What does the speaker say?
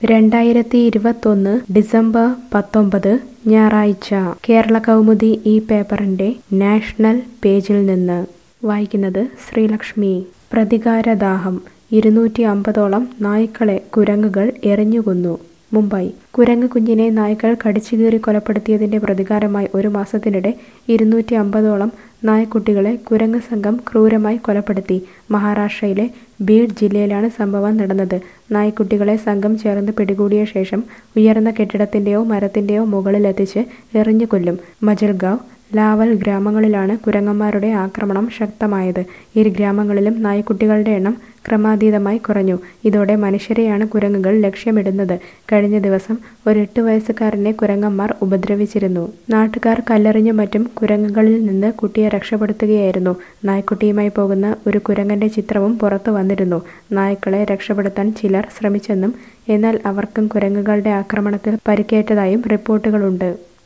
രണ്ടായിരത്തി ഇരുപത്തൊന്ന് ഡിസംബർ പത്തൊമ്പത് ഞായറാഴ്ച കേരള കൗമുദി ഈ പേപ്പറിന്റെ നാഷണൽ പേജിൽ നിന്ന് വായിക്കുന്നത് ശ്രീലക്ഷ്മി പ്രതികാരദാഹം ഇരുന്നൂറ്റി അമ്പതോളം നായ്ക്കളെ കുരങ്ങുകൾ എറിഞ്ഞുകൊന്നു മുംബൈ കുരങ്ങ് കുഞ്ഞിനെ നായ്ക്കൾ കടിച്ചുകീറി കൊലപ്പെടുത്തിയതിന്റെ പ്രതികാരമായി ഒരു മാസത്തിനിടെ ഇരുന്നൂറ്റി അമ്പതോളം നായ്ക്കുട്ടികളെ കുരങ്ങ് സംഘം ക്രൂരമായി കൊലപ്പെടുത്തി മഹാരാഷ്ട്രയിലെ ബീഡ് ജില്ലയിലാണ് സംഭവം നടന്നത് നായ്ക്കുട്ടികളെ സംഘം ചേർന്ന് പിടികൂടിയ ശേഷം ഉയർന്ന കെട്ടിടത്തിന്റെയോ മരത്തിന്റെയോ മുകളിലെത്തിച്ച് എറിഞ്ഞു കൊല്ലും മജൽഗാവ് ലാവൽ ഗ്രാമങ്ങളിലാണ് കുരങ്ങന്മാരുടെ ആക്രമണം ശക്തമായത് ഇരു ഗ്രാമങ്ങളിലും നായ്ക്കുട്ടികളുടെ എണ്ണം ക്രമാതീതമായി കുറഞ്ഞു ഇതോടെ മനുഷ്യരെയാണ് കുരങ്ങുകൾ ലക്ഷ്യമിടുന്നത് കഴിഞ്ഞ ദിവസം ഒരു എട്ട് വയസ്സുകാരനെ കുരങ്ങന്മാർ ഉപദ്രവിച്ചിരുന്നു നാട്ടുകാർ കല്ലെറിഞ്ഞും മറ്റും കുരങ്ങുകളിൽ നിന്ന് കുട്ടിയെ രക്ഷപ്പെടുത്തുകയായിരുന്നു നായ്ക്കുട്ടിയുമായി പോകുന്ന ഒരു കുരങ്ങന്റെ ചിത്രവും പുറത്തു വന്നിരുന്നു നായ്ക്കളെ രക്ഷപ്പെടുത്താൻ ചിലർ ശ്രമിച്ചെന്നും എന്നാൽ അവർക്കും കുരങ്ങുകളുടെ ആക്രമണത്തിൽ പരിക്കേറ്റതായും റിപ്പോർട്ടുകളുണ്ട്